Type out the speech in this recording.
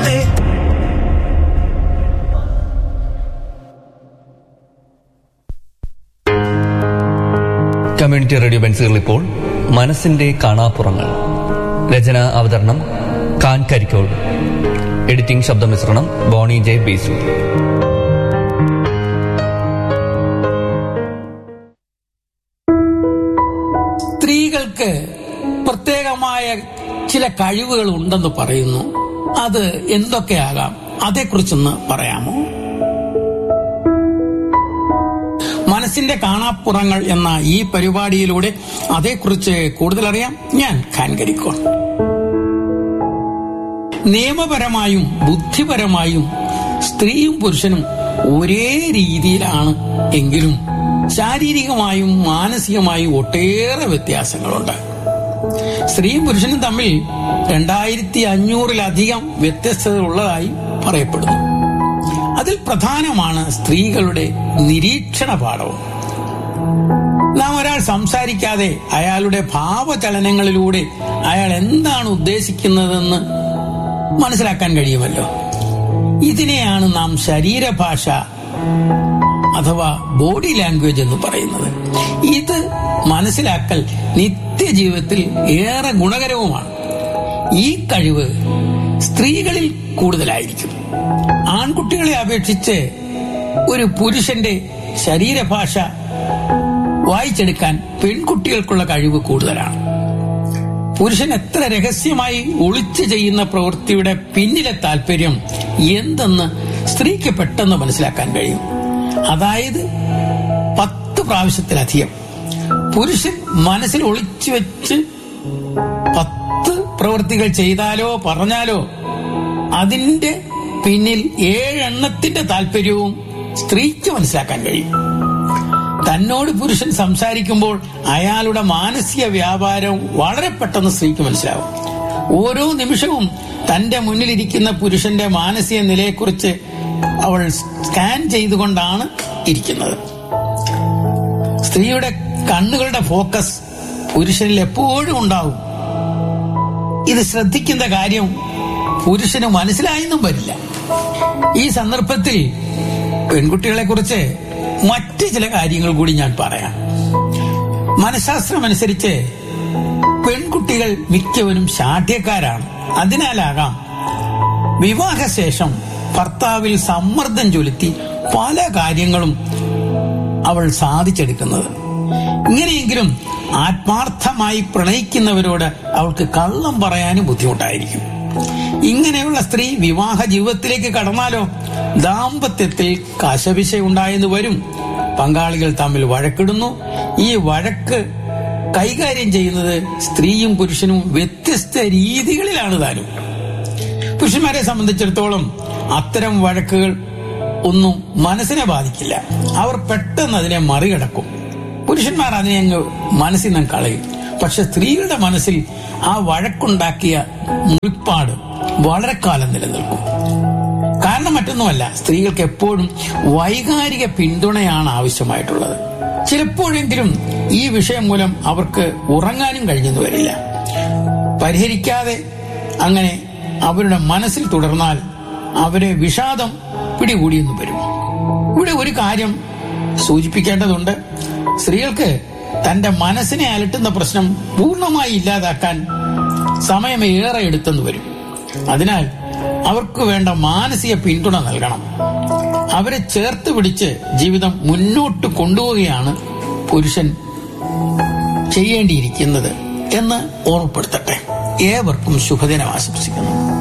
കൂടെ community radio ബെൻസുകൾ ഇപ്പോൾ മനസ്സിന്റെ കാണാപ്പുറങ്ങൾ രചന അവതരണം കാൻ കരിക്കോട് എഡിറ്റിംഗ് ശബ്ദമിശ്രണം ബോണി ജെ ബേസു സ്ത്രീകൾക്ക് പ്രത്യേകമായ ചില കഴിവുകൾ ഉണ്ടെന്ന് പറയുന്നു അത് എന്തൊക്കെയാകാം അതേക്കുറിച്ചൊന്ന് പറയാമോ മനസ്സിന്റെ കാണാപ്പുറങ്ങൾ എന്ന ഈ പരിപാടിയിലൂടെ അതേക്കുറിച്ച് കൂടുതൽ അറിയാം ഞാൻ ഖാൻ കരിക്കോൺ നിയമപരമായും ബുദ്ധിപരമായും സ്ത്രീയും പുരുഷനും ഒരേ രീതിയിലാണ് എങ്കിലും ശാരീരികമായും മാനസികമായും ഒട്ടേറെ വ്യത്യാസങ്ങളുണ്ട് സ്ത്രീയും പുരുഷനും തമ്മിൽ രണ്ടായിരത്തി അഞ്ഞൂറിലധികം വ്യത്യസ്തത ഉള്ളതായി പറയപ്പെടുന്നു അതിൽ പ്രധാനമാണ് സ്ത്രീകളുടെ നിരീക്ഷണ പാഠവും നാം ഒരാൾ സംസാരിക്കാതെ അയാളുടെ ഭാവചലനങ്ങളിലൂടെ അയാൾ എന്താണ് ഉദ്ദേശിക്കുന്നതെന്ന് മനസ്സിലാക്കാൻ കഴിയുമല്ലോ ഇതിനെയാണ് നാം ശരീരഭാഷ അഥവാ ബോഡി ലാംഗ്വേജ് എന്ന് പറയുന്നത് ഇത് മനസ്സിലാക്കൽ നിത്യജീവിതത്തിൽ ഏറെ ഗുണകരവുമാണ് ഈ കഴിവ് സ്ത്രീകളിൽ കൂടുതലായിരിക്കും ആൺകുട്ടികളെ അപേക്ഷിച്ച് ഒരു പുരുഷന്റെ ശരീരഭാഷ വായിച്ചെടുക്കാൻ പെൺകുട്ടികൾക്കുള്ള കഴിവ് കൂടുതലാണ് പുരുഷൻ എത്ര രഹസ്യമായി ഒളിച്ചു ചെയ്യുന്ന പ്രവൃത്തിയുടെ പിന്നിലെ താല്പര്യം എന്തെന്ന് സ്ത്രീക്ക് പെട്ടെന്ന് മനസ്സിലാക്കാൻ കഴിയും അതായത് പത്ത് പ്രാവശ്യത്തിലധികം പുരുഷൻ മനസ്സിൽ ഒളിച്ചു വെച്ച് പത്ത് പ്രവൃത്തികൾ ചെയ്താലോ പറഞ്ഞാലോ അതിന്റെ പിന്നിൽ ഏഴെണ്ണത്തിന്റെ താല്പര്യവും സ്ത്രീക്ക് മനസ്സിലാക്കാൻ കഴിയും തന്നോട് പുരുഷൻ സംസാരിക്കുമ്പോൾ അയാളുടെ മാനസിക വ്യാപാരം വളരെ പെട്ടെന്ന് സ്ത്രീക്ക് മനസ്സിലാവും ഓരോ നിമിഷവും തന്റെ മുന്നിലിരിക്കുന്ന പുരുഷന്റെ മാനസിക നിലയെക്കുറിച്ച് അവൾ സ്കാൻ ചെയ്തുകൊണ്ടാണ് ഇരിക്കുന്നത് സ്ത്രീയുടെ കണ്ണുകളുടെ ഫോക്കസ് പുരുഷനിൽ എപ്പോഴും ഉണ്ടാവും ഇത് ശ്രദ്ധിക്കുന്ന കാര്യം പുരുഷന് മനസ്സിലായെന്നും വരില്ല ഈ സന്ദർഭത്തിൽ പെൺകുട്ടികളെ കുറിച്ച് മറ്റ് ചില കാര്യങ്ങൾ കൂടി ഞാൻ പറയാം മനഃശാസ്ത്രമനുസരിച്ച് പെൺകുട്ടികൾ മിക്കവരും ശാഠ്യക്കാരാണ് അതിനാലാകാം വിവാഹശേഷം ഭർത്താവിൽ സമ്മർദ്ദം ചൊലുത്തി പല കാര്യങ്ങളും അവൾ സാധിച്ചെടുക്കുന്നത് ഇങ്ങനെയെങ്കിലും ആത്മാർത്ഥമായി പ്രണയിക്കുന്നവരോട് അവൾക്ക് കള്ളം പറയാനും ബുദ്ധിമുട്ടായിരിക്കും ഇങ്ങനെയുള്ള സ്ത്രീ വിവാഹ ജീവിതത്തിലേക്ക് കടന്നാലോ ദാമ്പത്യത്തിൽ കശപിശ ഉണ്ടായെന്ന് വരും പങ്കാളികൾ തമ്മിൽ വഴക്കിടുന്നു ഈ വഴക്ക് കൈകാര്യം ചെയ്യുന്നത് സ്ത്രീയും പുരുഷനും വ്യത്യസ്ത രീതികളിലാണ് താനും പുരുഷന്മാരെ സംബന്ധിച്ചിടത്തോളം അത്തരം വഴക്കുകൾ ഒന്നും മനസ്സിനെ ബാധിക്കില്ല അവർ പെട്ടെന്ന് അതിനെ മറികടക്കും പുരുഷന്മാർ അതിനെ അങ്ങ് മനസ്സിൽ നിന്ന് കളയും പക്ഷെ സ്ത്രീകളുടെ മനസ്സിൽ ആ വഴക്കുണ്ടാക്കിയ മുറിപ്പാട് വളരെ കാലം നിലനിൽക്കും കാരണം മറ്റൊന്നുമല്ല സ്ത്രീകൾക്ക് എപ്പോഴും വൈകാരിക പിന്തുണയാണ് ആവശ്യമായിട്ടുള്ളത് ചിലപ്പോഴെങ്കിലും ഈ വിഷയം മൂലം അവർക്ക് ഉറങ്ങാനും കഴിഞ്ഞെന്ന് വരില്ല പരിഹരിക്കാതെ അങ്ങനെ അവരുടെ മനസ്സിൽ തുടർന്നാൽ അവരെ വിഷാദം പിടികൂടിയെന്ന് വരും ഇവിടെ ഒരു കാര്യം സൂചിപ്പിക്കേണ്ടതുണ്ട് സ്ത്രീകൾക്ക് തന്റെ മനസ്സിനെ അലട്ടുന്ന പ്രശ്നം പൂർണ്ണമായി ഇല്ലാതാക്കാൻ സമയം ഏറെ എടുത്തെന്ന് വരും അതിനാൽ അവർക്ക് വേണ്ട മാനസിക പിന്തുണ നൽകണം അവരെ ചേർത്ത് പിടിച്ച് ജീവിതം മുന്നോട്ട് കൊണ്ടുപോവുകയാണ് പുരുഷൻ ചെയ്യേണ്ടിയിരിക്കുന്നത് എന്ന് ഓർമ്മപ്പെടുത്തട്ടെ ഏവർക്കും ശുഭദിനം ആശംസിക്കുന്നു